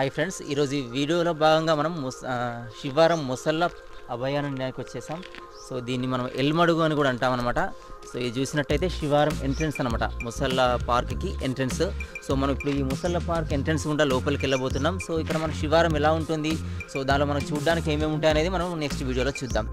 Hi friends ఈరోజు ఈ వీడియోలో భాగంగా మనం ముస్ ఆ, శివారం ముసళ్ళ అభయారణ్యానికి వచ్చేసాం సో దీన్ని మనం ఎల్మడుగు అని కూడా అంటాం అనమాట సో ఇది చూసినట్టయితే శివారం ఎంట్రన్స్ అనమాట ముసళ్ళ పార్క్కి ఎంట్రన్స్ సో మనం ఇప్పుడు ఈ ముసళ్ళ పార్క్ ఎంట్రన్స్ గుండా లోపలికి వెళ్ళబోతున్నాం సో ఇక్కడ మన శివారం ఎలా ఉంటుంది సో దానిలో మనం చూడడానికి ఏమేమి ఉంటాయి అనేది మనం నెక్స్ట్ వీడియోలో చూద్దాం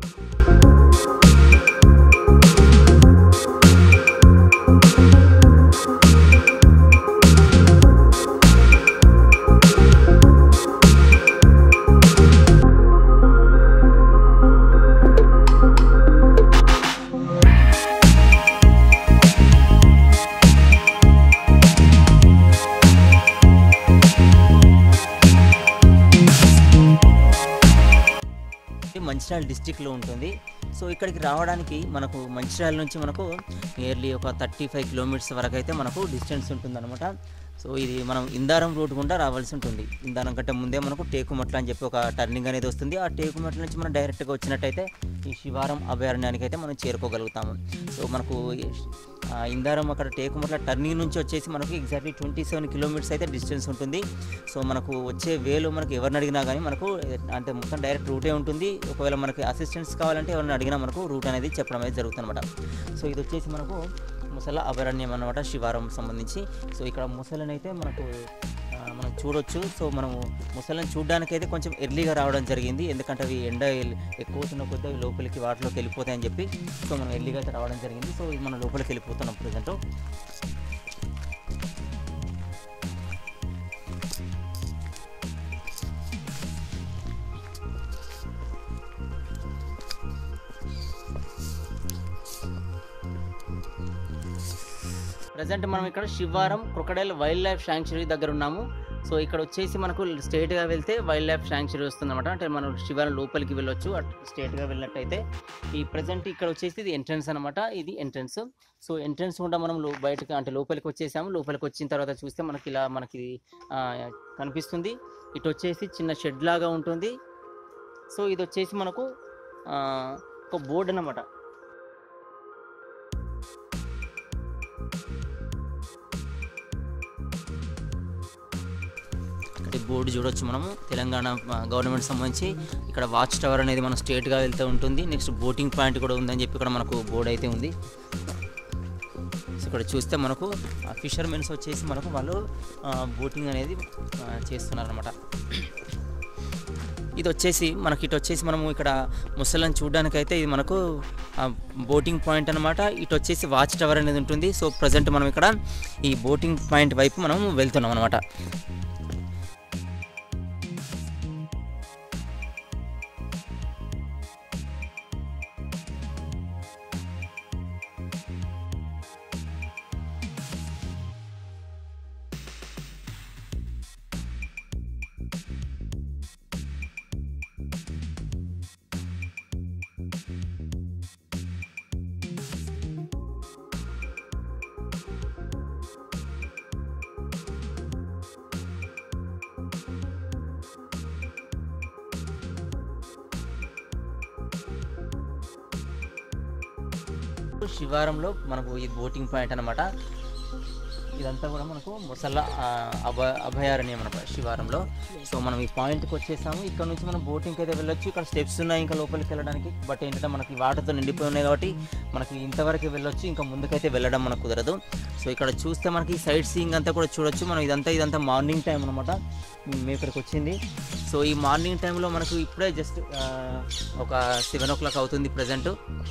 ఇది మంచిర్యాల డిస్టిక్లో ఉంటుంది సో ఇక్కడికి రావడానికి మనకు మంచిర్యాల నుంచి మనకు నియర్లీ ఒక థర్టీ ఫైవ్ కిలోమీటర్స్ వరకు అయితే మనకు డిస్టెన్స్ ఉంటుందన్నమాట సో ఇది మనం ఇందారం రూట్ గుండా రావాల్సి ఉంటుంది ఇందారం కంటే ముందే మనకు టేకుమట్ల అని చెప్పి ఒక టర్నింగ్ అనేది వస్తుంది ఆ టేకుమట్ల నుంచి మనం డైరెక్ట్గా వచ్చినట్టయితే ఈ శివారం అభయారణ్యానికి అయితే మనం చేరుకోగలుగుతాము సో మనకు ఈ- ఆ ఇందారం అక్కడ టేకుమట్ల టర్నింగ్ నుంచి వచ్చేసి మనకు ఎగ్జాక్ట్లీ ట్వంటీ సెవెన్ కిలోమీటర్స్ అయితే డిస్టెన్స్ ఉంటుంది సో మనకు వచ్చే వేలో మనకు ఎవరిని అడిగినా కానీ మనకు అంటే మొత్తం డైరెక్ట్ రూటే ఉంటుంది ఒకవేళ మనకి అసిస్టెన్స్ కావాలంటే ఎవరిని అడిగినా మనకు రూట్ అనేది చెప్పడం అనేది జరుగుతుంది అనమాట సో ఇది వచ్చేసి మనకు ముసల అభయారణ్యం అనమాట శివారం సంబంధించి సో ఇక్కడ ముసలని అయితే మనకు ఆ, మనం చూడొచ్చు సో మనము ముసలను చూడడానికైతే కొంచెం ఎర్లీగా రావడం జరిగింది ఎందుకంటే అవి ఎండ ఎల్- ఎక్కువ అవుతున్న కొద్దీ అవి లోపలికి వాటిలోకి వెళ్ళిపోతాయని చెప్పి సో మనం ఎర్లీగా అయితే రావడం జరిగింది సో ఇది మనం లోపలికి వెళ్ళిపోతున్నాం ప్రజెంట్ ప్రజెంట్ మనం ఇక్కడ Sivaram crocodile wildlife sanctuary దగ్గర ఉన్నాము సో ఇక్కడ వచ్చేసి మనకు స్ట్రేట్గా వెళ్తే వైల్డ్ లైఫ్ శాంక్చురీ వస్తుంది అనమాట అంటే మనం శివారం లోపలికి వెళ్ళొచ్చు అట్ స్ట్రేట్గా వెళ్ళినట్టయితే ఈ ప్రజెంట్ ఇక్కడ వచ్చేసి ఇది ఎంట్రన్స్ అనమాట ఇది ఎంట్రన్స్ సో ఎంట్రన్స్ కూడా మనం లో- బయటకు అంటే లోపలికి వచ్చేసాము లోపలికి వచ్చిన తర్వాత చూస్తే మనకి ఇలా మనకి ఆ, కనిపిస్తుంది ఇటు వచ్చేసి చిన్న షెడ్ లాగా ఉంటుంది సో ఇది వచ్చేసి మనకు ఆ, ఒక బోర్డు అనమాట ఇక్కడ బోర్డు చూడొచ్చు మనము తెలంగాణ గవర్నమెంట్ సంబంధించి ఇక్కడ వాచ్ టవర్ అనేది మన స్టేట్గా వెళ్తూ ఉంటుంది నెక్స్ట్ బోటింగ్ పాయింట్ కూడా ఉందని చెప్పి ఇక్కడ మనకు బోర్డు అయితే ఉంది సో ఇక్కడ చూస్తే మనకు ఫిషర్మెన్స్ వచ్చేసి మనకు వాళ్ళు బోటింగ్ అనేది చేస్తున్నారనమాట ఇది వచ్చేసి మనకి ఇటు వచ్చేసి మనము ఇక్కడ ముసలని చూడడానికి అయితే ఇది మనకు బోటింగ్ పాయింట్ అనమాట ఇటు వచ్చేసి వాచ్ టవర్ అనేది ఉంటుంది సో ప్రజెంట్ మనం ఇక్కడ ఈ బోటింగ్ పాయింట్ వైపు మనం వెళ్తున్నాం అనమాట శివారంలో మనకు ఈ బోటింగ్ పాయింట్ అనమాట ఇదంతా కూడా మనకు ముసళ్ళ ఆ, అభ అభయారణ్యం అనమాట శివారంలో సో మనం ఈ పాయింట్కి వచ్చేసాము ఇక్కడ నుంచి మనం బోటింగ్కి అయితే వెళ్ళొచ్చు ఇక్కడ స్టెప్స్ ఉన్నాయి ఇంకా లోపలికి వెళ్ళడానికి బట్ ఏంటంటే మనకి వాటర్తో నిండిపోయి ఉన్నాయి కాబట్టి మనకి ఇంతవరకు వెళ్ళొచ్చు ఇంకా ముందుకైతే వెళ్ళడం మనకు కుదరదు సో ఇక్కడ చూస్తే మనకి సైడ్ సీయింగ్ అంతా కూడా చూడొచ్చు మనం ఇదంతా ఇదంతా మార్నింగ్ టైం అనమాట మేము ఇక్కడికి వచ్చింది సో ఈ మార్నింగ్ టైంలో మనకు ఇప్పుడే జస్ట్ ఒక సెవెన్ ఓ క్లాక్ అవుతుంది ప్రజెంట్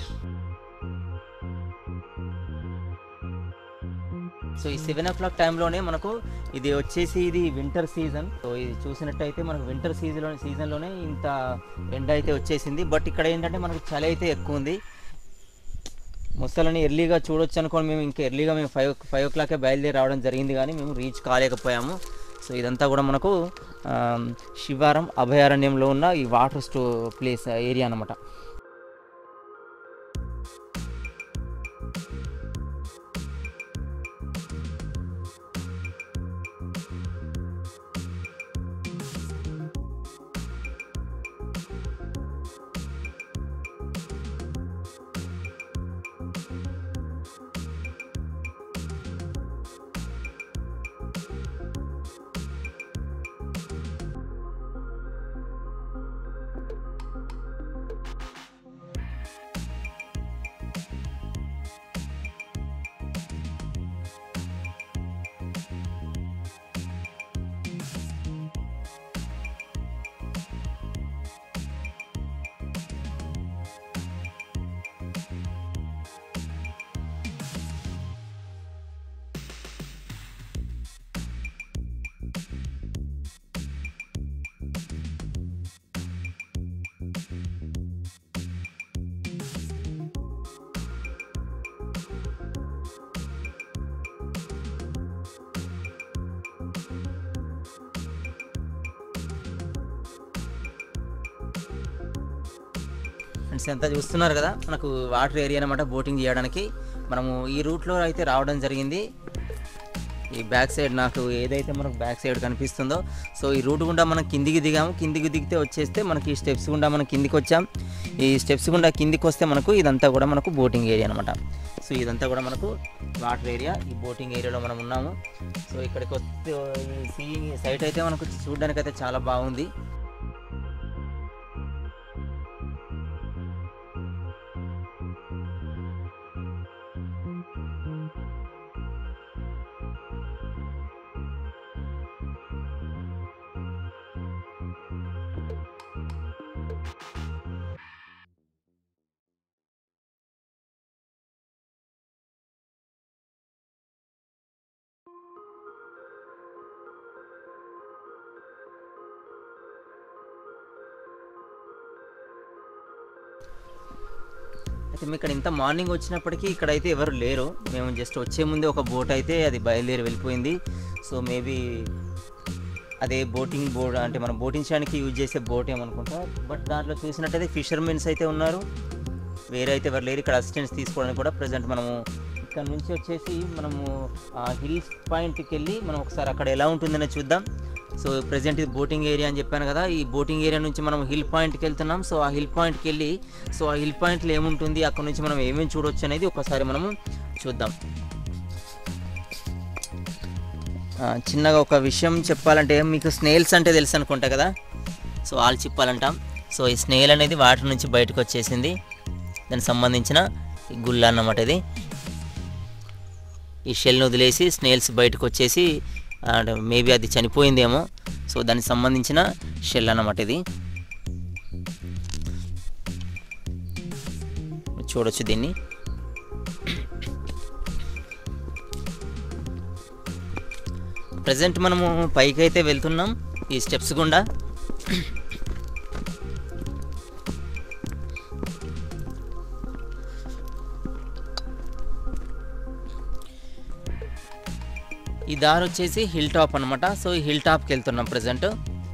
సో ఈ సెవెన్ ఓ క్లాక్ టైంలోనే మనకు ఇది వచ్చేసి ఇది వింటర్ సీజన్ సో ఇది చూసినట్టయితే మనకు వింటర్ సీజన్లో సీజన్లోనే ఇంత ఎండ అయితే వచ్చేసింది బట్ ఇక్కడ ఏంటంటే మనకు చలి అయితే ఎక్కువ ఉంది ముసలని ఎర్లీగా చూడొచ్చు అనుకోని మేము ఇంకా ఎర్లీగా మేము ఫైవ్ ఫైవ్ ఓ క్లాకే బయలుదేరి రావడం జరిగింది కానీ మేము రీచ్ కాలేకపోయాము సో ఇదంతా కూడా మనకు ఆ, శివారం అభయారణ్యంలో ఉన్న ఈ వాటర్ స్టో ప్లేస్ ఏరియా అనమాట ఫ్రెండ్స్ ఎంత చూస్తున్నారు కదా మనకు వాటర్ ఏరియా అనమాట బోటింగ్ చేయడానికి మనము ఈ రూట్లో అయితే రావడం జరిగింది ఈ బ్యాక్ సైడ్ నాకు ఏదైతే మనకు బ్యాక్ సైడ్ కనిపిస్తుందో సో ఈ రూట్ గుండా మనం కిందికి దిగాము కిందికి దిగితే వచ్చేస్తే మనకి ఈ స్టెప్స్ గుండా మనం కిందికి వచ్చాం ఈ స్టెప్స్ గుండా కిందికి వస్తే మనకు ఇదంతా కూడా మనకు బోటింగ్ ఏరియా అనమాట సో ఇదంతా కూడా మనకు వాటర్ ఏరియా ఈ బోటింగ్ ఏరియాలో మనం ఉన్నాము సో ఇక్కడికి వస్తే ఈ సీ సైట్ అయితే మనకు చూడడానికి అయితే చాలా బాగుంది అయితే మేము ఇక్కడ ఇంత మార్నింగ్ వచ్చినప్పటికీ ఇక్కడ అయితే ఎవరు లేరు మేము జస్ట్ వచ్చే ముందే ఒక బోట్ అయితే అది బయలుదేరి వెళ్ళిపోయింది సో మేబీ అదే బోటింగ్ బోర్డ్ అంటే మనం బోటింగ్ చేయడానికి యూజ్ చేసే బోట్ ఏమనుకుంటా బట్ దాంట్లో చూసినట్టయితే ఫిషర్మెన్స్ అయితే ఉన్నారు వేరే అయితే ఎవరు లేరు ఇక్కడ అసిస్టెంట్స్ తీసుకోవడానికి కూడా ప్రజెంట్ మనము ఇక్కడ నుంచి వచ్చేసి మనము హిల్స్ పాయింట్కి వెళ్ళి మనం ఒకసారి అక్కడ ఎలా ఉంటుందని చూద్దాం సో ప్రజెంట్ ఇది బోటింగ్ ఏరియా అని చెప్పాను కదా ఈ బోటింగ్ ఏరియా నుంచి మనం హిల్ పాయింట్కి వెళ్తున్నాం సో ఆ హిల్ పాయింట్కి వెళ్ళి సో ఆ హిల్ పాయింట్లో ఏముంటుంది అక్కడ నుంచి మనం ఏమేమి చూడొచ్చు అనేది ఒకసారి మనము చూద్దాం ఆ, చిన్నగా ఒక విషయం చెప్పాలంటే మీకు స్నేల్స్ అంటే తెలుసు అనుకుంటా కదా సో ఆలు చిప్పాలంటాం సో ఈ స్నేల్ అనేది వాటర్ నుంచి బయటకు వచ్చేసింది దానికి సంబంధించిన ఈ గుళ్ళ అన్నమాట ఇది ఈ షెల్ని వదిలేసి స్నేల్స్ బయటకు వచ్చేసి మేబీ అది చనిపోయిందేమో సో దానికి సంబంధించిన షెల్ అన్నమాట ఇది చూడొచ్చు దీన్ని ప్రజెంట్ మనము పైకి అయితే వెళ్తున్నాం ఈ స్టెప్స్ గుండా ఈ దారి వచ్చేసి హిల్ టాప్ అనమాట సో ఈ హిల్ టాప్కి వెళ్తున్నాం ప్రజెంట్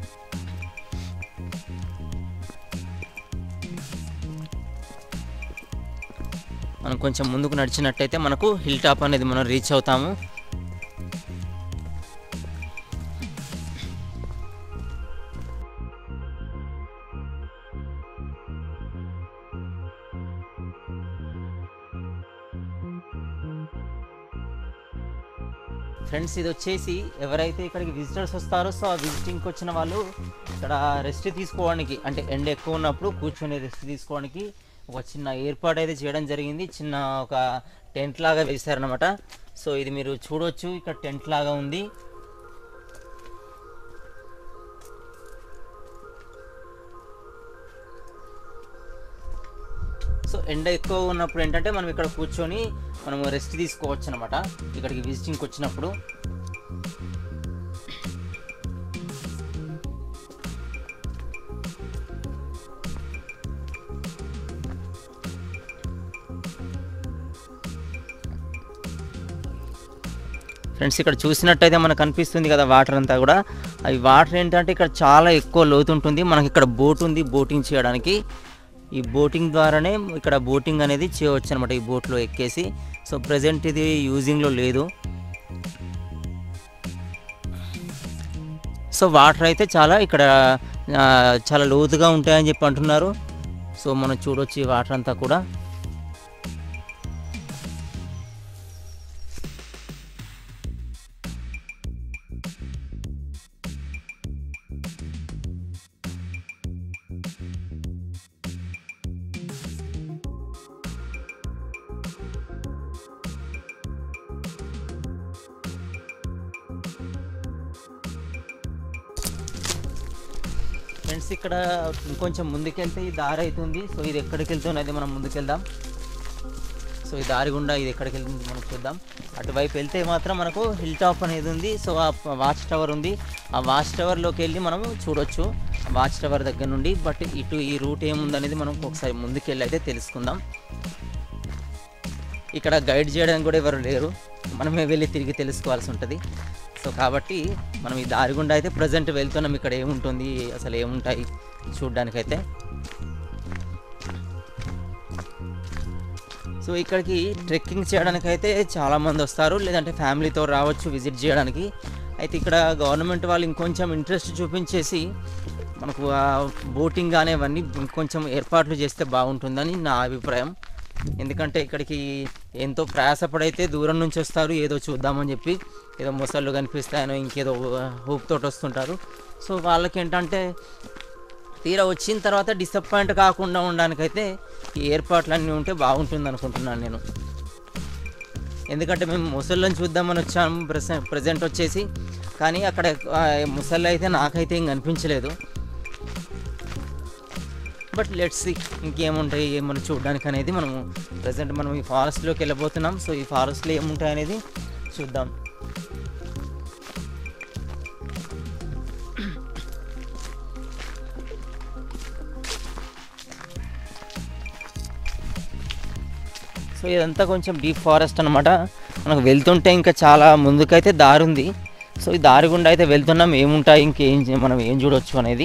మనం కొంచెం ముందుకు నడిచినట్టయితే మనకు హిల్ టాప్ అనేది మనం రీచ్ అవుతాము ఫ్రెండ్స్ ఇది వచ్చేసి ఎవరైతే ఇక్కడికి విజిటర్స్ వస్తారో సో ఆ విజిటింగ్కి వచ్చిన వాళ్ళు ఇక్కడ రెస్ట్ తీసుకోవడానికి అంటే ఎండ ఎక్కువ ఉన్నప్పుడు కూర్చొని రెస్ట్ తీసుకోవడానికి ఒక చిన్న ఏర్పాటు అయితే చేయడం జరిగింది చిన్న ఒక టెంట్ లాగా వేశారనమాట సో ఇది మీరు చూడొచ్చు ఇక్కడ టెంట్ లాగా ఉంది సో ఎండ ఎక్కువ ఉన్నప్పుడు ఏంటంటే మనం ఇక్కడ కూర్చొని మనం రెస్ట్ తీసుకోవచ్చు అనమాట ఇక్కడికి విజిటింగ్కి వచ్చినప్పుడు ఫ్రెండ్స్ ఇక్కడ చూసినట్టయితే మనకు కనిపిస్తుంది కదా వాటర్ అంతా కూడా అవి వాటర్ ఏంటంటే ఇక్కడ చాలా ఎక్కువ లోతు ఉంటుంది మనకి ఇక్కడ బోట్ ఉంది బోటింగ్ చేయడానికి ఈ బోటింగ్ ద్వారానే ఇక్కడ బోటింగ్ అనేది చేయవచ్చు అనమాట ఈ బోట్లో ఎక్కేసి సో ప్రజెంట్ ఇది యూజింగ్లో లేదు సో వాటర్ అయితే చాలా ఇక్కడ ఆ, చాలా లోతుగా ఉంటాయని చెప్పి అంటున్నారు సో మనం చూడొచ్చు ఈ వాటర్ అంతా కూడా ఫ్రెండ్స్ ఇక్కడ ఇంకొంచెం ముందుకెళ్తే ఈ దారి అవుతుంది సో ఇది ఎక్కడికి వెళ్తున్నది మనం ముందుకెళ్దాం సో ఈ దారి గుండా ఇది ఎక్కడికి వెళ్తుంది మనం చూద్దాం అటువైపు వెళ్తే మాత్రం మనకు హిల్ టాప్ అనేది ఉంది సో ఆ వాచ్ టవర్ ఉంది ఆ వాచ్ టవర్లోకి వెళ్ళి మనము చూడొచ్చు వాచ్ టవర్ దగ్గర నుండి బట్ ఇటు ఈ రూట్ ఏముందనేది మనం ఒకసారి ముందుకెళ్ళి అయితే తెలుసుకుందాం ఇక్కడ గైడ్ చేయడానికి కూడా ఎవరు లేరు మనమే వెళ్ళి తిరిగి తెలుసుకోవాల్సి ఉంటుంది సో కాబట్టి మనం ఈ దారి గుండా అయితే ప్రజెంట్ వెళ్తున్నాం ఇక్కడ ఏముంటుంది అసలు ఏముంటాయి చూడ్డానికైతే సో ఇక్కడికి ట్రెక్కింగ్ చేయడానికి అయితే చాలామంది వస్తారు లేదంటే ఫ్యామిలీతో రావచ్చు విజిట్ చేయడానికి అయితే ఇక్కడ గవర్నమెంట్ వాళ్ళు ఇంకొంచెం ఇంట్రెస్ట్ చూపించేసి మనకు ఆ బోటింగ్ కానీ అవన్నీ ఇంకొంచెం ఏర్పాట్లు చేస్తే బాగుంటుందని నా అభిప్రాయం ఎందుకంటే ఇక్కడికి ఎంతో ప్రయాసపడైతే దూరం నుంచి వస్తారు ఏదో చూద్దామని చెప్పి ఏదో మొసళ్ళు కనిపిస్తాయనో ఇంకేదో హోప్ తోటి వస్తుంటారు సో వాళ్ళకి ఏంటంటే తీరా వచ్చిన తర్వాత డిసప్పాయింట్ కాకుండా ఉండడానికైతే ఈ ఏర్పాట్లన్నీ ఉంటే బాగుంటుంది అనుకుంటున్నాను నేను ఎందుకంటే మేము ముసళ్ళని చూద్దామని వచ్చాము ప్రెసెంట్ ప్రజెంట్ వచ్చేసి కానీ అక్కడ ఆ, ముసళ్ళు అయితే నాకైతే ఏం కనిపించలేదు బట్ లెట్స్ ఇంకేముంటాయి ఏమన్నా చూడడానికి అనేది మనము ప్రజెంట్ మనం ఈ ఫారెస్ట్లోకి వెళ్ళబోతున్నాం సో ఈ ఫారెస్ట్లో ఏముంటాయి అనేది చూద్దాం సో ఇదంతా కొంచెం డీప్ ఫారెస్ట్ అనమాట మనకు వెళ్తుంటే ఇంకా చాలా ముందుకైతే దారి ఉంది సో ఈ దారి గుండా అయితే వెళ్తున్నాం ఏముంటాయి ఇంకేం చే- మనం ఏం చూడొచ్చు అనేది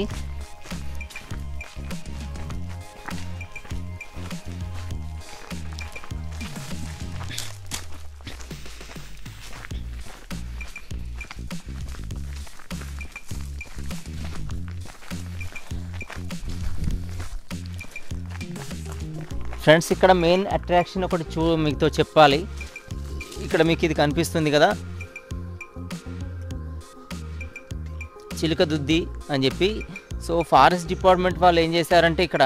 ఫ్రెండ్స్ ఇక్కడ మెయిన్ అట్రాక్షన్ ఒకటి చూ మీతో చెప్పాలి ఇక్కడ మీకు ఇది కనిపిస్తుంది కదా చిలుక దుద్ది అని చెప్పి సో ఫారెస్ట్ డిపార్ట్మెంట్ వాళ్ళు ఏం చేశారంటే ఇక్కడ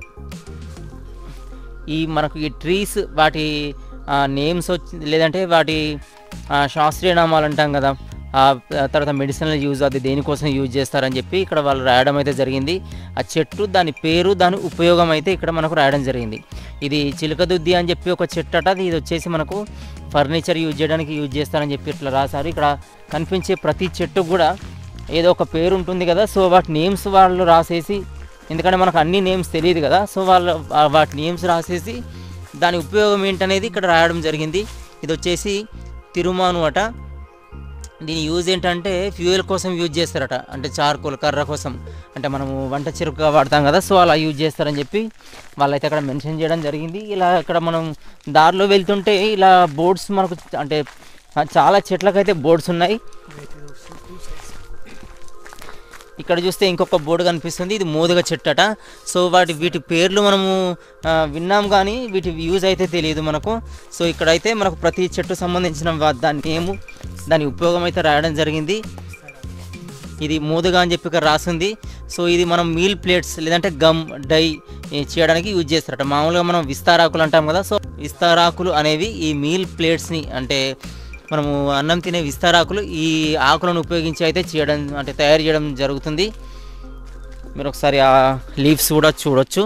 ఈ మనకు ఈ ట్రీస్ వాటి నేమ్స్ వచ్చి లేదంటే వాటి ఆ, శాస్త్రీయ నామాలు అంటాం కదా ఆ తర్వాత మెడిసినల్ యూజ్ అది దేనికోసం యూజ్ చేస్తారని చెప్పి ఇక్కడ వాళ్ళు రాయడం అయితే జరిగింది ఆ చెట్టు దాని పేరు దాని ఉపయోగం అయితే ఇక్కడ మనకు రాయడం జరిగింది ఇది చిలుకదుద్ది అని చెప్పి ఒక చెట్టు అట ఇది వచ్చేసి మనకు ఫర్నిచర్ యూజ్ చేయడానికి యూజ్ చేస్తారని చెప్పి ఇట్లా రాశారు ఇక్కడ కనిపించే ప్రతి చెట్టు కూడా ఏదో ఒక పేరు ఉంటుంది కదా సో వాటి నేమ్స్ వాళ్ళు రాసేసి ఎందుకంటే మనకు అన్ని నేమ్స్ తెలియదు కదా సో వాళ్ళు ఆ వాటి నేమ్స్ రాసేసి దాని ఉపయోగం ఏంటనేది ఇక్కడ రాయడం జరిగింది ఇది వచ్చేసి తిరుమాను అట దీని యూజ్ ఏంటంటే ఫ్యూయల్ కోసం యూజ్ చేస్తారట అంటే చార్కోల్ కర్ర కోసం అంటే మనము వంట చెరుకుగా వాడతాం కదా సో అలా యూజ్ చేస్తారని చెప్పి వాళ్ళైతే అక్కడ మెన్షన్ చేయడం జరిగింది ఇలా ఇక్కడ మనం దారిలో వెళ్తుంటే ఇలా బోర్డ్స్ మనకు అంటే చాలా చెట్లకైతే బోర్డ్స్ ఉన్నాయి ఇక్కడ చూస్తే ఇంకొక బోర్డు కనిపిస్తుంది ఇది మోదుగ చెట్టట సో వాటి వీటి పేర్లు మనము ఆ, విన్నాం కానీ వీటి యూజ్ అయితే తెలియదు మనకు సో ఇక్కడైతే మనకు ప్రతి చెట్టు సంబంధించిన వా- దాని నేము దాని ఉపయోగం అయితే రాయడం జరిగింది ఇది మోదుగా అని చెప్పి ఇక్కడ రాసింది సో ఇది మనం మీల్ ప్లేట్స్ లేదంటే గమ్ డై ఏ, చేయడానికి యూజ్ చేస్తారట మామూలుగా మనం విస్తారాకులు అంటాం కదా సో విస్తారాకులు అనేవి ఈ మీల్ ప్లేట్స్ని అంటే మనము అన్నం తినే విస్తారాకులు ఈ ఆకులను ఉపయోగించి అయితే చేయడం అంటే తయారు చేయడం జరుగుతుంది మీరు ఒకసారి ఆ లీవ్స్ కూడా చూడొచ్చు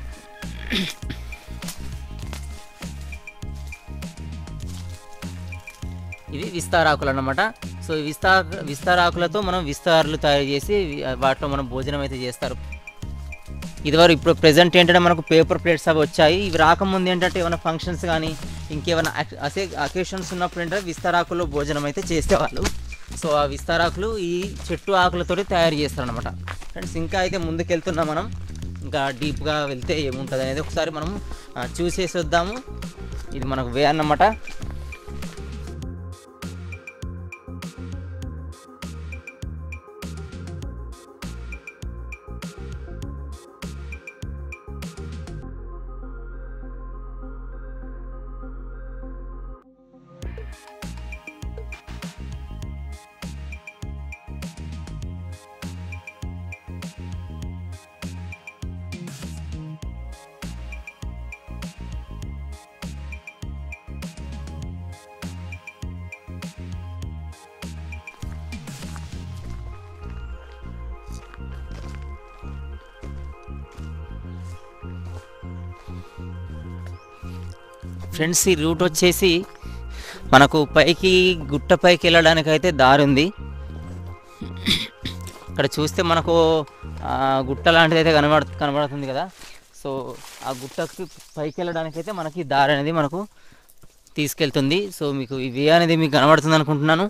ఇవి విస్తారాకులు అన్నమాట సో ఈ విస్తా విస్తారాకులతో మనం విస్తారాలు తయారు చేసి వాటిలో మనం భోజనం అయితే చేస్తారు ఇదివరకు ఇప్పుడు ప్రెసెంట్ ఏంటంటే మనకు పేపర్ ప్లేట్స్ అవి వచ్చాయి ఇవి రాకముందు ఏంటంటే ఏమైనా ఫంక్షన్స్ కానీ ఇంకేమైనా అక్- అసే అకేషన్స్ ఉన్నప్పుడు ఏంటంటే విస్తారాకుల్లో భోజనం అయితే చేసేవాళ్ళు సో ఆ విస్తారాకులు ఈ చెట్టు ఆకులతోటి తయారు చేస్తారనమాట ఫ్రెండ్స్ ఇంకా అయితే ముందుకు వెళ్తున్నాం మనం ఇంకా డీప్గా వెళ్తే ఏముంటుంది అనేది ఒకసారి మనం ఆ, చూసేసి వద్దాము ఇది మనకు వే అన్నమాట ఫ్రెండ్స్ ఈ రూట్ వచ్చేసి మనకు పైకి గుట్ట పైకి వెళ్ళడానికి అయితే దారి ఉంది ఇక్కడ చూస్తే మనకు ఆ, గుట్ట లాంటిది అయితే కనబడ కనబడుతుంది కదా సో ఆ గుట్టకి పైకి వెళ్ళడానికి అయితే మనకి దారి అనేది మనకు తీసుకెళ్తుంది సో మీకు ఈ వే అనేది మీకు కనబడుతుంది అనుకుంటున్నాను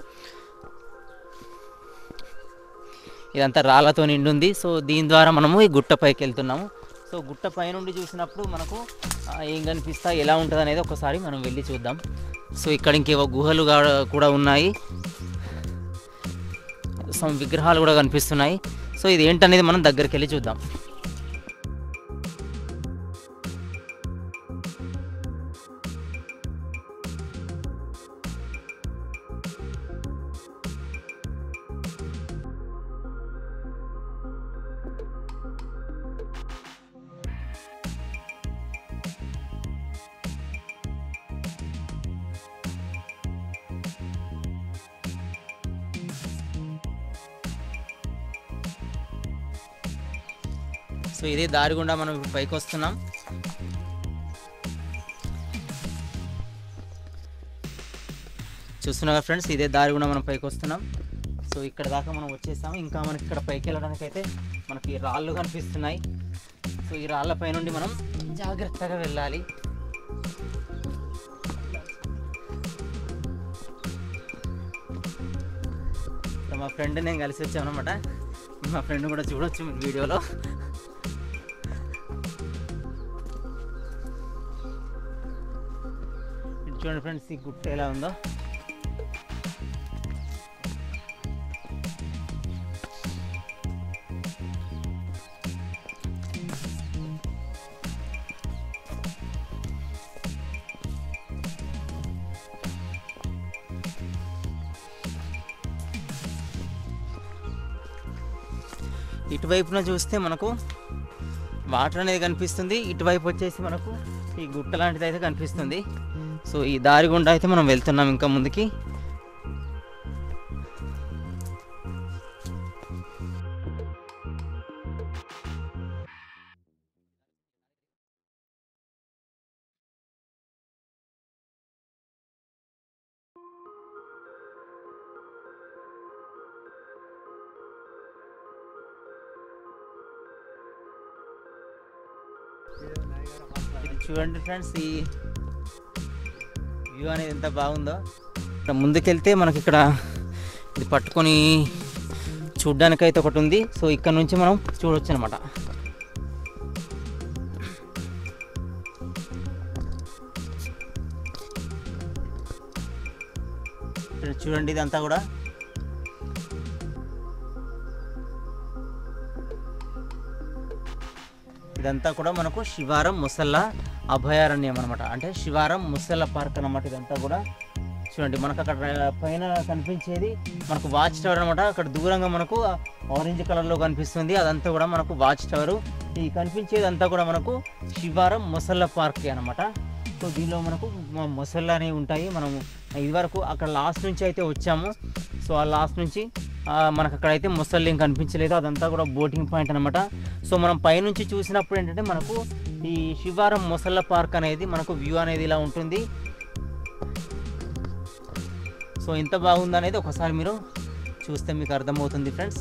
ఇదంతా రాళ్ళతో నిండుంది సో దీని ద్వారా మనము ఈ గుట్ట పైకి వెళ్తున్నాము సో సో గుట్ట పైనుండి చూసినప్పుడు మనకు ఆ, ఏం కనిపిస్తాయి ఎలా ఉంటుంది అనేది ఒకసారి మనం వెళ్ళి చూద్దాం సో ఇక్కడ ఇంకేవో గుహలు గా- కూడా ఉన్నాయి సమ్ విగ్రహాలు కూడా కనిపిస్తున్నాయి సో ఇది ఏంటనేది మనం దగ్గరికి వెళ్ళి చూద్దాం సో ఇదే దారి గుండా మనం ఇప్పుడు పైకి వస్తున్నాం చూస్తున్నారా ఫ్రెండ్స్ ఇదే దారి గుండా మనం పైకి వస్తున్నాం సో ఇక్కడ దాకా మనం వచ్చేసాం ఇంకా మనకి ఇక్కడ పైకి వెళ్ళడానికి అయితే మనకి రాళ్ళు కనిపిస్తున్నాయి సో ఈ రాళ్ళ పై నుండి మనం జాగ్రత్తగా వెళ్ళాలి సో మా ఫ్రెండ్ నేను కలిసి వచ్చాను అనమాట మా ఫ్రెండ్ కూడా చూడొచ్చు మీరు వీడియోలో ఇటు చూడండి ఫ్రెండ్స్ ఈ గుట్ట ఎలా ఉందో ఇటువైపున చూస్తే మనకు వాటర్ అనేది కనిపిస్తుంది ఇటువైపు వచ్చేసి మనకు ఈ గుట్ట లాంటిది అయితే కనిపిస్తుంది సో ఈ దారి గుండా అయితే మనం వెళ్తున్నాం ఇంకా ముందుకి ఇది చూడండి ఫ్రెండ్స్ ఈ వ్యూ అనేది ఎంత బాగుందో ఇక్కడ ముందుకెళ్తే మనకి ఇక్కడ ఇది పట్టుకొని చూడ్డానికైతే ఒకటి ఉంది సో ఇక్కడ నుంచి మనం చూడొచ్చు అనమాట చూడండి ఇదంతా కూడా ఇదంతా కూడా మనకు శివారం ముసల్ల అభయారణ్యం అనమాట అంటే శివారం ముసల్ల పార్క్ అనమాట ఇదంతా కూడా చూడండి మనకు అక్కడ పైన కనిపించేది మనకు వాచ్ టవర్ అనమాట అక్కడ దూరంగా మనకు ఆరెంజ్ కలర్లో కనిపిస్తుంది అదంతా కూడా మనకు వాచ్ టవర్ ఈ కనిపించేది అంతా కూడా మనకు శివారం ముసల్ల పార్క్ అనమాట సో దీనిలో మనకు మ- మొసళ్ళు అనేవి ఉంటాయి మనము ఇదివరకు అక్కడ లాస్ట్ నుంచి అయితే వచ్చాము సో ఆ లాస్ట్ నుంచి ఆ, మనకు అక్కడైతే మొసళ్ళు ఏం కనిపించలేదు అదంతా కూడా బోటింగ్ పాయింట్ అనమాట సో మనం పైనుంచి చూసినప్పుడు ఏంటంటే మనకు ఈ శివారం మొసళ్ళ పార్క్ అనేది మనకు వ్యూ అనేది ఇలా ఉంటుంది సో ఎంత బాగుంది అనేది ఒకసారి మీరు చూస్తే మీకు అర్థమవుతుంది ఫ్రెండ్స్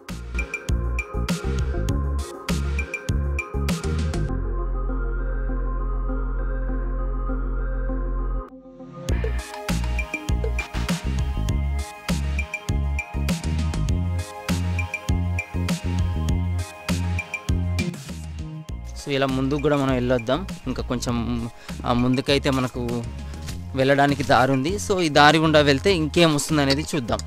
సో ఇలా ముందుకు కూడా మనం వెళ్ళొద్దాం ఇంకా కొంచెం ఆ ముందుకైతే మనకు వెళ్ళడానికి దారి ఉంది సో ఈ దారి గుండా వెళ్తే ఇంకేం వస్తుంది అనేది చూద్దాం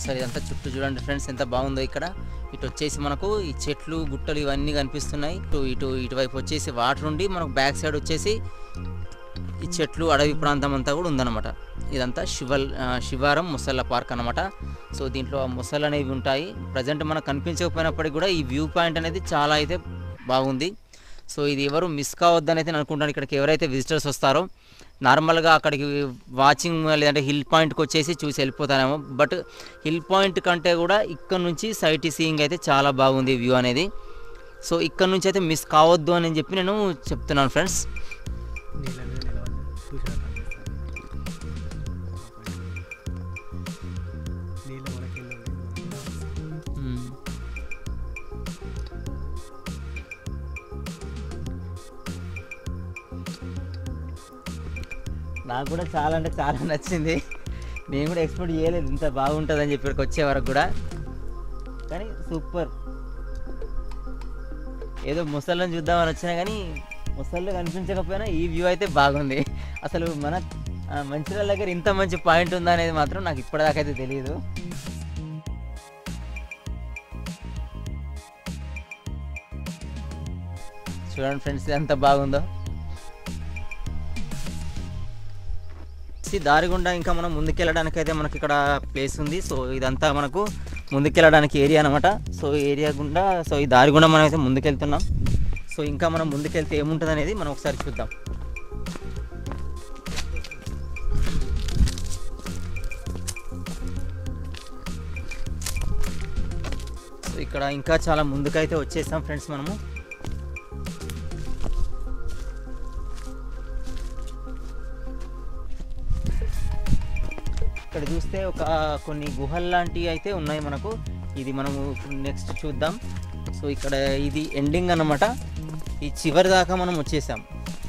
ఒకసారి ఇదంతా చుట్టూ చూడండి ఫ్రెండ్స్ ఎంత బాగుందో ఇక్కడ ఇటు వచ్చేసి మనకు ఈ చెట్లు గుట్టలు ఇవన్నీ కనిపిస్తున్నాయి ఇటు ఇటు ఇటువైపు వచ్చేసి వాటర్ ఉండి మనకు బ్యాక్ సైడ్ వచ్చేసి ఈ చెట్లు అడవి ప్రాంతం అంతా కూడా ఉందన్నమాట ఇదంతా శివల్ ఆ, శివారం ముసళ్ళ పార్క్ అన్నమాట సో దీంట్లో ఆ ముసళ్ళు అనేవి ఉంటాయి ప్రజెంట్ మనకు కనిపించకపోయినప్పటికీ కూడా ఈ వ్యూ పాయింట్ అనేది చాలా అయితే బాగుంది సో ఇది ఎవరు మిస్ కావద్దని అయితే నేను అనుకుంటాను ఇక్కడికి ఎవరైతే విజిటర్స్ వస్తారో నార్మల్గా అక్కడికి వాచింగ్ లేదంటే హిల్ పాయింట్కి వచ్చేసి చూసి వెళ్ళిపోతారేమో బట్ హిల్ పాయింట్ కంటే కూడా ఇక్కడ నుంచి సైట్ సీయింగ్ అయితే చాలా బాగుంది వ్యూ అనేది సో ఇక్కడ నుంచి అయితే మిస్ కావద్దు అని చెప్పి నేను చెప్తున్నాను ఫ్రెండ్స్ నీళ్ళ మీద నిలబడి చూసాడు నీళ్ళ మన కింద ఉండి మ్మ్. నాకు కూడా చాలా అంటే చాలా నచ్చింది నేను కూడా ఎక్స్పెక్ట్ చేయలేదు ఇంత బాగుంటుందని చెప్పి ఇక్కడికి వచ్చే వరకు కూడా కానీ సూపర్ ఏదో ముసళ్ళని చూద్దామని వచ్చినా కానీ ముసళ్ళు కనిపించకపోయినా ఈ వ్యూ అయితే బాగుంది అసలు మన ఆ, మంచిర్యాల దగ్గర ఇంత మంచి పాయింట్ ఉందా అనేది మాత్రం నాకు ఇప్పటిదాకా అయితే తెలియదు చూడండి ఫ్రెండ్స్ ఇది ఎంత బాగుందో ఈ దారి గుండా ఇంకా మనం ముందుకెళ్ళడానికి అయితే మనకి ఇక్కడ ప్లేస్ ఉంది సో ఇదంతా మనకు ముందుకెళ్ళడానికి ఏరియా అనమాట సో ఈ ఏరియా గుండా సో ఈ దారి గుండా మనం అయితే ముందుకెళ్తున్నాం సో ఇంకా మనం ముందుకెళ్తే ఏముంటుంది అనేది మనం ఒకసారి చూద్దాం సో ఇక్కడ ఇంకా చాలా ముందుకైతే వచ్చేసాం ఫ్రెండ్స్ మనము ఇక్కడ చూస్తే ఒక కొన్ని గుహలు లాంటివి అయితే ఉన్నాయి మనకు ఇది మనము నెక్స్ట్ చూద్దాం సో ఇక్కడ ఇది ఎండింగ్ అన్నమాట ఈ చివరి దాకా మనం వచ్చేసాం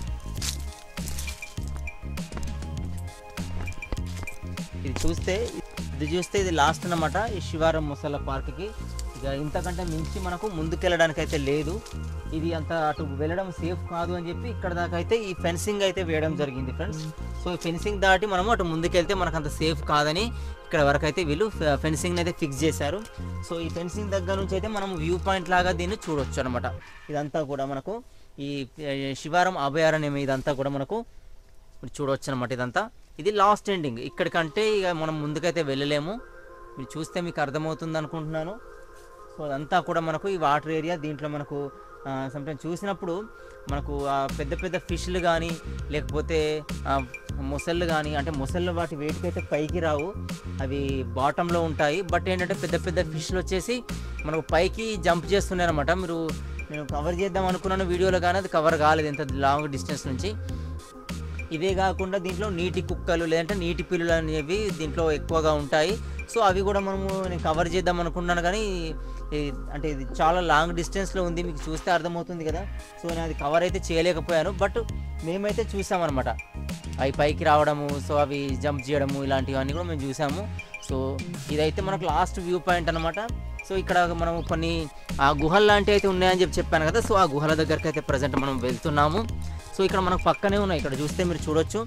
ఇది చూస్తే ఇది చూస్తే ఇది లాస్ట్ అన్నమాట ఈ శివారం ముసల పార్క్కి ఇక ఇంతకంటే మించి మనకు ముందుకెళ్ళడానికి అయితే లేదు ఇది అంత అటు వెళ్ళడం సేఫ్ కాదు అని చెప్పి ఇక్కడ దాకా అయితే ఈ ఫెన్సింగ్ అయితే వేయడం జరిగింది ఫ్రెండ్స్ సో ఈ ఫెన్సింగ్ దాటి మనము అటు ముందుకెళ్తే మనకు అంత సేఫ్ కాదని ఇక్కడ వరకు అయితే వీళ్ళు ఫెన్సింగ్ అయితే ఫిక్స్ చేశారు సో ఈ ఫెన్సింగ్ దగ్గర నుంచి అయితే మనం వ్యూ పాయింట్ లాగా దీన్ని చూడొచ్చు అనమాట ఇదంతా కూడా మనకు ఈ ఆ, శివారం అభయారణ్యం ఇదంతా కూడా మనకు మీరు చూడవచ్చు అనమాట ఇదంతా ఇది లాస్ట్ ఎండింగ్ ఇక్కడికంటే ఇక మనం ముందుకైతే వెళ్ళలేము మీరు చూస్తే మీకు అర్థమవుతుంది అనుకుంటున్నాను సో అదంతా కూడా మనకు ఈ వాటర్ ఏరియా దీంట్లో మనకు సమ్టైమ్ చూసినప్పుడు మనకు ఆ పెద్ద పెద్ద ఫిష్లు కానీ లేకపోతే ఆ, మొసళ్ళు కానీ అంటే మొసళ్ళు వాటి వేటికి అయితే పైకి రావు అవి బాటంలో ఉంటాయి బట్ ఏంటంటే పెద్ద పెద్ద ఫిష్లు వచ్చేసి మనకు పైకి జంప్ చేస్తున్నాయి అనమాట మీరు నేను కవర్ చేద్దాం అనుకున్నాను వీడియోలో కానీ అది కవర్ కాలేదు ఇంత లాంగ్ డిస్టెన్స్ నుంచి ఇవే కాకుండా దీంట్లో నీటి కుక్కలు లేదంటే నీటి పిల్లులు అనేవి దీంట్లో ఎక్కువగా ఉంటాయి సో అవి కూడా మనము నేను కవర్ చేద్దాం అనుకున్నాను కానీ ఇది- అంటే ఇది చాలా లాంగ్ డిస్టెన్స్లో ఉంది మీకు చూస్తే అర్థమవుతుంది కదా సో నేను అది కవర్ అయితే చేయలేకపోయాను బట్ మేమైతే చూసామన్నమాట అవి పైకి రావడము సో అవి జంప్ చేయడము ఇలాంటివన్నీ కూడా మేము చూసాము సో ఇదైతే మనకు లాస్ట్ వ్యూ పాయింట్ అనమాట సో ఇక్కడ మనం కొన్ని ఆ గుహలు లాంటివి అయితే ఉన్నాయని చెప్పి చెప్పాను కదా సో ఆ గుహల దగ్గరికి అయితే ప్రజెంట్ మనం వెళ్తున్నాము సో ఇక్కడ మనకు పక్కనే ఉన్నాయి ఇక్కడ చూస్తే మీరు చూడొచ్చు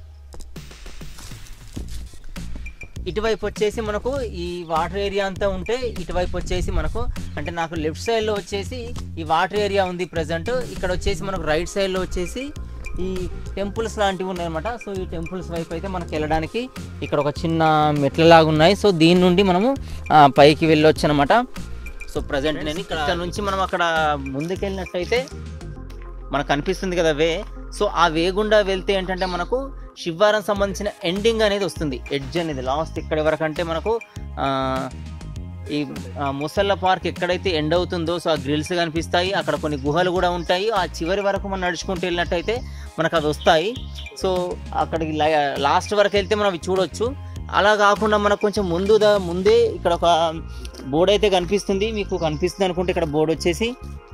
ఇటువైపు వచ్చేసి మనకు ఈ వాటర్ ఏరియా అంతా ఉంటే ఇటువైపు వచ్చేసి మనకు అంటే నాకు లెఫ్ట్ సైడ్లో వచ్చేసి ఈ వాటర్ ఏరియా ఉంది ప్రజెంట్ ఇక్కడ వచ్చేసి మనకు రైట్ సైడ్లో వచ్చేసి ఈ టెంపుల్స్ లాంటివి ఉన్నాయన్నమాట సో ఈ టెంపుల్స్ వైపు అయితే మనకు వెళ్ళడానికి ఇక్కడ ఒక చిన్న మెట్లలాగా ఉన్నాయి సో దీని నుండి మనము ఆ, పైకి వెళ్ళొచ్చు అనమాట సో ప్రజెంట్ నేను ఇక్కడ ఇక్కడ నుంచి మనం అక్కడ ముందుకెళ్ళినట్టయితే మనకు కనిపిస్తుంది కదా వే సో ఆ వే గుండా వెళ్తే ఏంటంటే మనకు శివారం సంబంధించిన ఎండింగ్ అనేది వస్తుంది ఎడ్జ్ అనేది లాస్ట్ ఇక్కడ వరకు అంటే మనకు ఆ, ఈ ఆ, ముసళ్ళ పార్క్ ఎక్కడైతే ఎండ్ అవుతుందో సో ఆ గ్రిల్స్ కనిపిస్తాయి అక్కడ కొన్ని గుహలు కూడా ఉంటాయి ఆ చివరి వరకు మనం నడుచుకుంటూ వెళ్ళినట్టయితే మనకు అవి వస్తాయి సో అక్కడికి లాస్ట్ వరకు వెళ్తే మనం అవి చూడొచ్చు అలా కాకుండా మనకు కొంచెం ముందు దా- ముందే ఇక్కడ ఒక బోర్డు అయితే కనిపిస్తుంది మీకు కనిపిస్తుంది అనుకుంటే ఇక్కడ బోర్డు వచ్చేసి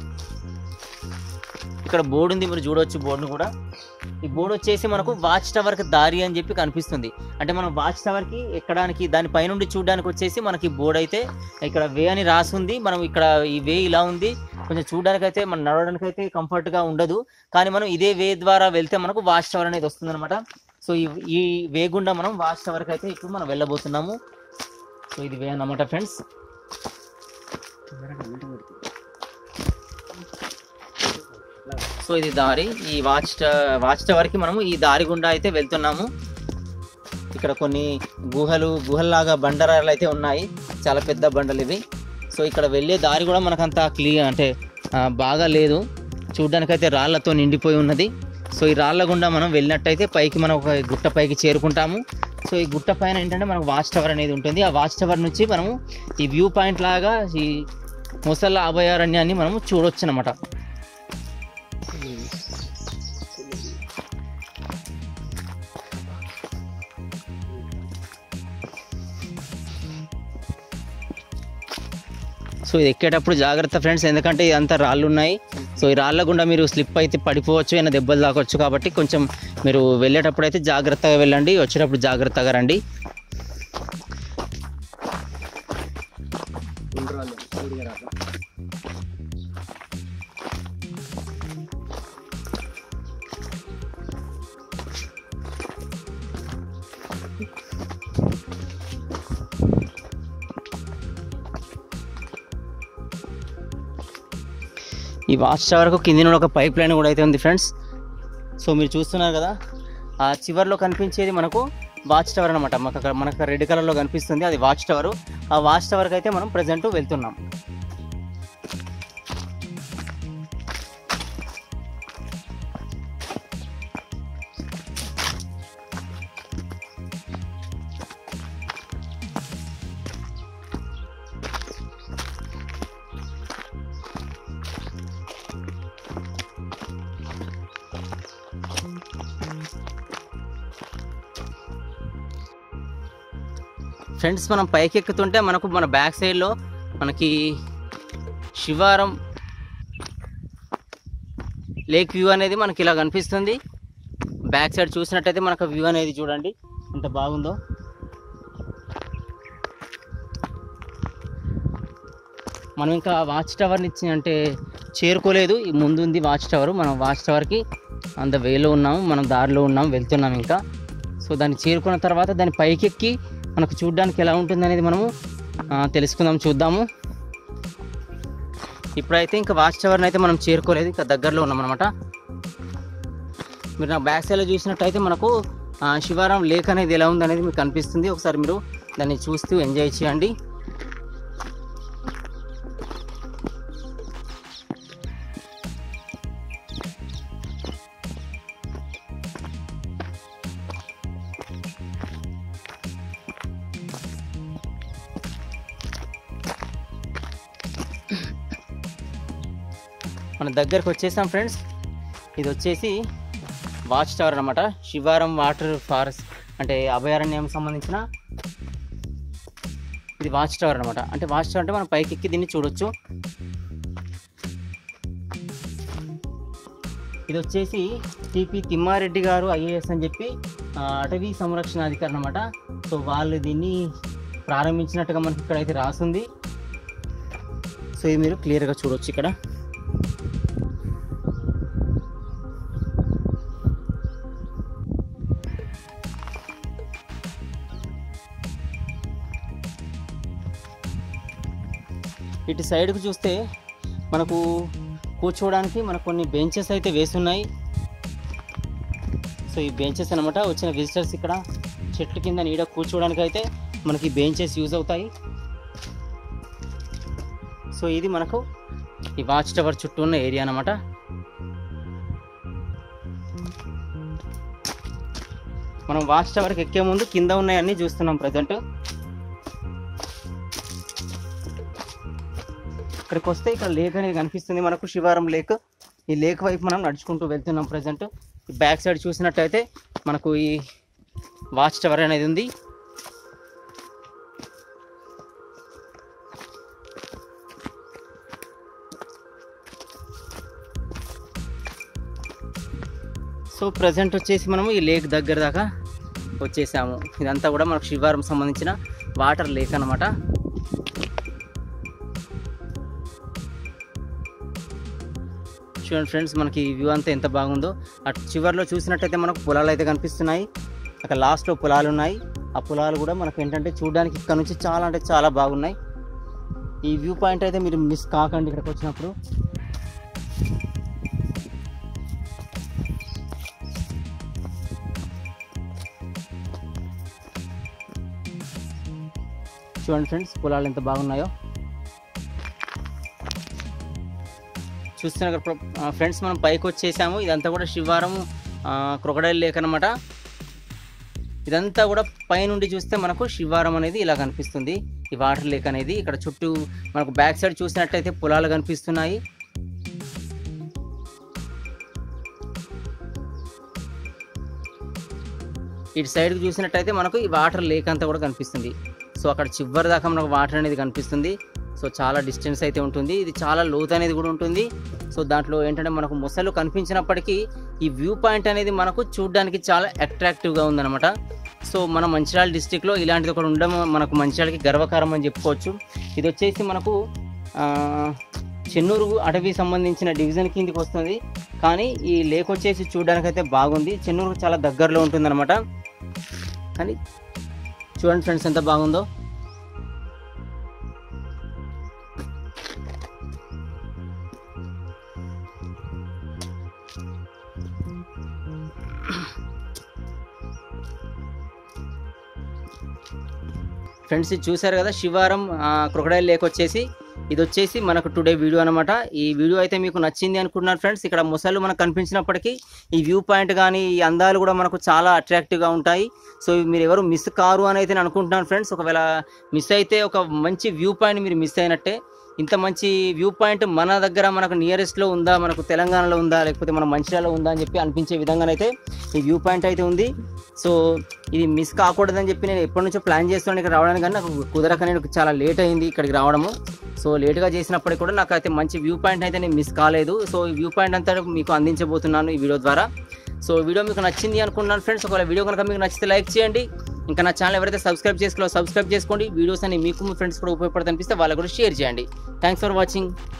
ఇక్కడ బోర్డు ఉంది మీరు చూడొచ్చు బోర్డును కూడా ఈ బోర్డు వచ్చేసి మనకు వాచ్ టవర్ కి దారి అని చెప్పి కనిపిస్తుంది అంటే మనం వాచ్ టవర్ కి ఎక్కడానికి దాని పైనుండి చూడడానికి వచ్చేసి మనకి బోర్డు అయితే ఇక్కడ వే అని రాసి ఉంది మనం ఇక్కడ ఈ వే ఇలా ఉంది కొంచెం చూడడానికి అయితే మనం నడవడానికి అయితే కంఫర్ట్ గా ఉండదు కానీ మనం ఇదే వే ద్వారా వెళ్తే మనకు వాచ్ టవర్ అనేది వస్తుంది అనమాట సో ఈ ఈ వే గుండా మనం వాచ్ టవర్ కి అయితే ఇప్పుడు మనం వెళ్ళబోతున్నాము సో ఇది వే అన్నమాట ఫ్రెండ్స్ సో ఇది దారి ఈ వాచ్ ట- వాచ్ టవర్కి మనము ఈ దారి గుండా అయితే వెళ్తున్నాము ఇక్కడ కొన్ని గుహలు గుహల్లాగా బండరాలు అయితే ఉన్నాయి చాలా పెద్ద బండలు ఇవి సో ఇక్కడ వెళ్ళే దారి కూడా మనకంత క్లియర్ అంటే ఆ, బాగా లేదు చూడ్డానికైతే రాళ్లతో నిండిపోయి ఉన్నది సో ఈ రాళ్ళ గుండా మనం వెళ్ళినట్టయితే పైకి మనం ఒక గుట్ట పైకి చేరుకుంటాము సో ఈ గుట్ట పైన ఏంటంటే మనకు వాచ్ టవర్ అనేది ఉంటుంది ఆ వాచ్ టవర్ నుంచి మనము ఈ వ్యూ పాయింట్ లాగా ఈ ముసళ్ళ అభయారణ్యాన్ని మనము చూడొచ్చు అనమాట సో ఇది ఎక్కేటప్పుడు జాగ్రత్త ఫ్రెండ్స్ ఎందుకంటే ఇదంతా రాళ్ళు ఉన్నాయి సో ఈ రాళ్ళ గుండా మీరు స్లిప్ అయితే పడిపోవచ్చు ఏమైనా దెబ్బలు తాకొచ్చు కాబట్టి కొంచెం మీరు వెళ్ళేటప్పుడు అయితే జాగ్రత్తగా వెళ్ళండి వచ్చేటప్పుడు జాగ్రత్తగా రండి ఈ వాచ్ టవర్కు కింది నుండి ఒక పైప్ లైన్ కూడా అయితే ఉంది ఫ్రెండ్స్ సో మీరు చూస్తున్నారు కదా ఆ చివర్లో కనిపించేది మనకు వాచ్ టవర్ అనమాట మనకు అక్కడ- మనకు రెడ్ కలర్లో కనిపిస్తుంది అది వాచ్ టవర్ ఆ వాచ్ టవర్కి అయితే మనం ప్రజెంట్ వెళ్తున్నాం ఫ్రెండ్స్ మనం పైకి ఎక్కుతుంటే మనకు మన బ్యాక్ సైడ్లో మనకి శివారం లేక్ వ్యూ అనేది మనకి ఇలా కనిపిస్తుంది బ్యాక్ సైడ్ చూసినట్టయితే మనకు వ్యూ అనేది చూడండి ఎంత బాగుందో మనం ఇంకా వాచ్ టవర్ని ఇచ్చి అంటే చేరుకోలేదు ఈ ముందు ఉంది వాచ్ టవర్ మనం వాచ్ టవర్కి అంత వేలో ఉన్నాము మనం దారిలో ఉన్నాం వెళ్తున్నాం ఇంకా సో దాన్ని చేరుకున్న తర్వాత దాని పైకి ఎక్కి మనకు చూడడానికి ఎలా ఉంటుంది అనేది మనము ఆ, తెలుసుకుందాం చూద్దాము ఇప్పుడైతే ఇంకా వాచ్ టవర్ని అయితే మనం చేరుకోలేదు ఇంకా దగ్గరలో ఉన్నాం అనమాట మీరు నా బ్యాక్ సైడ్లో చూసినట్టయితే మనకు ఆ, శివారం లేక్ అనేది ఎలా ఉంది అనేది మీకు కనిపిస్తుంది ఒకసారి మీరు దాన్ని చూస్తూ ఎంజాయ్ చేయండి మన దగ్గరకు వచ్చేసాం ఫ్రెండ్స్ ఇది వచ్చేసి వాచ్ టవర్ అనమాట శివారం వాటర్ ఫారెస్ట్ అంటే అభయారణ్యం సంబంధించిన ఇది వాచ్ టవర్ అనమాట అంటే వాచ్ టవర్ అంటే మనం పైకి ఎక్కి దీన్ని చూడొచ్చు ఇది వచ్చేసి టిపి తిమ్మారెడ్డి గారు ఐఏఎస్ అని చెప్పి ఆ, అటవీ సంరక్షణ అధికారి అనమాట సో వాళ్ళు దీన్ని ప్రారంభించినట్టుగా మనకి ఇక్కడైతే రాసింది సో ఇది మీరు క్లియర్గా చూడొచ్చు ఇక్కడ ఇటు సైడ్కి చూస్తే మనకు కూర్చోవడానికి మనకు కొన్ని బెంచెస్ అయితే వేసున్నాయి సో ఈ బెంచెస్ అనమాట వచ్చిన విజిటర్స్ ఇక్కడ చెట్టు కింద నీడ కూర్చోవడానికి అయితే మనకి బెంచెస్ యూజ్ అవుతాయి సో ఇది మనకు ఈ వాచ్ టవర్ చుట్టూ ఉన్న ఏరియా అనమాట మనం వాచ్ టవర్కి ఎక్కే ముందు కింద ఉన్నాయన్నీ చూస్తున్నాం ప్రజెంట్ ఇక్కడికి వస్తే ఇక్కడ లేక్ అనేది కనిపిస్తుంది మనకు శివారం లేక్ ఈ లేక్ వైపు మనం నడుచుకుంటూ వెళ్తున్నాం ప్రజెంట్ ఈ బ్యాక్ సైడ్ చూసినట్టయితే మనకు ఈ వాచ్ టవర్ అనేది ఉంది సో ప్రజెంట్ వచ్చేసి మనము ఈ లేక్ దగ్గర దాకా వచ్చేసాము ఇదంతా కూడా మనకు శివారం సంబంధించిన వాటర్ లేక్ అనమాట చూడండి ఫ్రెండ్స్ మనకి ఈ వ్యూ అంతా ఎంత బాగుందో అటు చివర్లో చూసినట్టయితే మనకు పొలాలు అయితే కనిపిస్తున్నాయి అక్కడ లాస్ట్లో పొలాలు ఉన్నాయి ఆ పొలాలు కూడా మనకు ఏంటంటే చూడడానికి ఇక్కడ నుంచి చాలా అంటే చాలా బాగున్నాయి ఈ వ్యూ పాయింట్ అయితే మీరు మిస్ కాకండి ఇక్కడికి వచ్చినప్పుడు చూడండి ఫ్రెండ్స్ పొలాలు ఎంత బాగున్నాయో చూస్తున్నారు ఫ్రెండ్స్ మనం పైకి వచ్చేసాము ఇదంతా కూడా శివారం క్రొకడైల్ లేక్ అనమాట ఇదంతా కూడా పైనుండి చూస్తే మనకు శివారం అనేది ఇలా కనిపిస్తుంది ఈ వాటర్ లేక్ అనేది ఇక్కడ చుట్టూ మనకు బ్యాక్ సైడ్ చూసినట్లయితే పొలాలు కనిపిస్తున్నాయి ఇటు సైడ్కి చూసినట్టయితే మనకు ఈ వాటర్ లేక్ అంతా కూడా కనిపిస్తుంది సో అక్కడ చివరి దాకా మనకు వాటర్ అనేది కనిపిస్తుంది సో చాలా డిస్టెన్స్ అయితే ఉంటుంది ఇది చాలా లోతు అనేది కూడా ఉంటుంది సో దాంట్లో ఏంటంటే మనకు మొసలు కనిపించినప్పటికీ ఈ వ్యూ పాయింట్ అనేది మనకు చూడడానికి చాలా అట్రాక్టివ్గా ఉందన్నమాట సో మన మంచిర్యాల డిస్టిక్లో ఇలాంటిది ఒకటి ఉండడం మనకు మంచిర్యాలకి గర్వకారం అని చెప్పుకోవచ్చు ఇది వచ్చేసి మనకు ఆ, చెన్నూరు అటవీ సంబంధించిన డివిజన్ కిందికి వస్తుంది కానీ ఈ లేక్ వచ్చేసి చూడడానికి అయితే బాగుంది చెన్నూరుకు చాలా దగ్గరలో ఉంటుందన్నమాట కానీ చూడండి ఫ్రెండ్స్ ఎంత బాగుందో ఫ్రెండ్స్ ఇది చూశారు కదా శివారం క్రొకడైల్ లేక్ వచ్చేసి ఇది వచ్చేసి మనకు టుడే వీడియో అనమాట ఈ వీడియో అయితే మీకు నచ్చింది అనుకుంటున్నాను ఫ్రెండ్స్ ఇక్కడ మొసళ్ళు మనకు కనిపించినప్పటికీ ఈ వ్యూ పాయింట్ కానీ ఈ అందాలు కూడా మనకు చాలా అట్రాక్టివ్గా ఉంటాయి సో ఇవి మీరు ఎవరు మిస్ కారు అని అయితే నేను అనుకుంటున్నాను ఫ్రెండ్స్ ఒకవేళ మిస్ అయితే ఒక మంచి వ్యూ పాయింట్ మీరు మిస్ అయినట్టే ఇంత మంచి వ్యూ పాయింట్ మన దగ్గర మనకు నియరెస్ట్లో ఉందా మనకు తెలంగాణలో ఉందా లేకపోతే మన మంచిర్యాలలో ఉందా అని చెప్పి అనిపించే విధంగానైతే ఈ వ్యూ పాయింట్ అయితే ఉంది సో ఇది మిస్ కాకూడదని చెప్పి నేను ఎప్పటి నుంచో ప్లాన్ చేస్తున్నాను ఇక్కడ రావడానికి కానీ నాకు కుదరక నేను చాలా లేట్ అయింది ఇక్కడికి రావడము సో లేట్గా చేసినప్పటికీ కూడా నాకు అయితే మంచి వ్యూ పాయింట్ అయితే నేను మిస్ కాలేదు సో ఈ వ్యూ పాయింట్ అంతా మీకు అందించబోతున్నాను ఈ వీడియో ద్వారా సో వీడియో మీకు నచ్చింది అనుకుంటున్నాను ఫ్రెండ్స్ ఒకవేళ వీడియో కనుక మీకు నచ్చితే లైక్ చేయండి ఇంకా నా ఛానల్ ఎవరైతే సబ్స్క్రైబ్ చేసుకోవాలో సబ్స్క్రైబ్ చేసుకోండి వీడియోస్ అన్ని మీకు మీ ఫ్రెండ్స్ కూడా ఉపయోగపడతా అనిపిస్తే వాళ్ళకు కూడా షేర్ చేయండి థ్యాంక్స్ ఫర్ వాచింగ్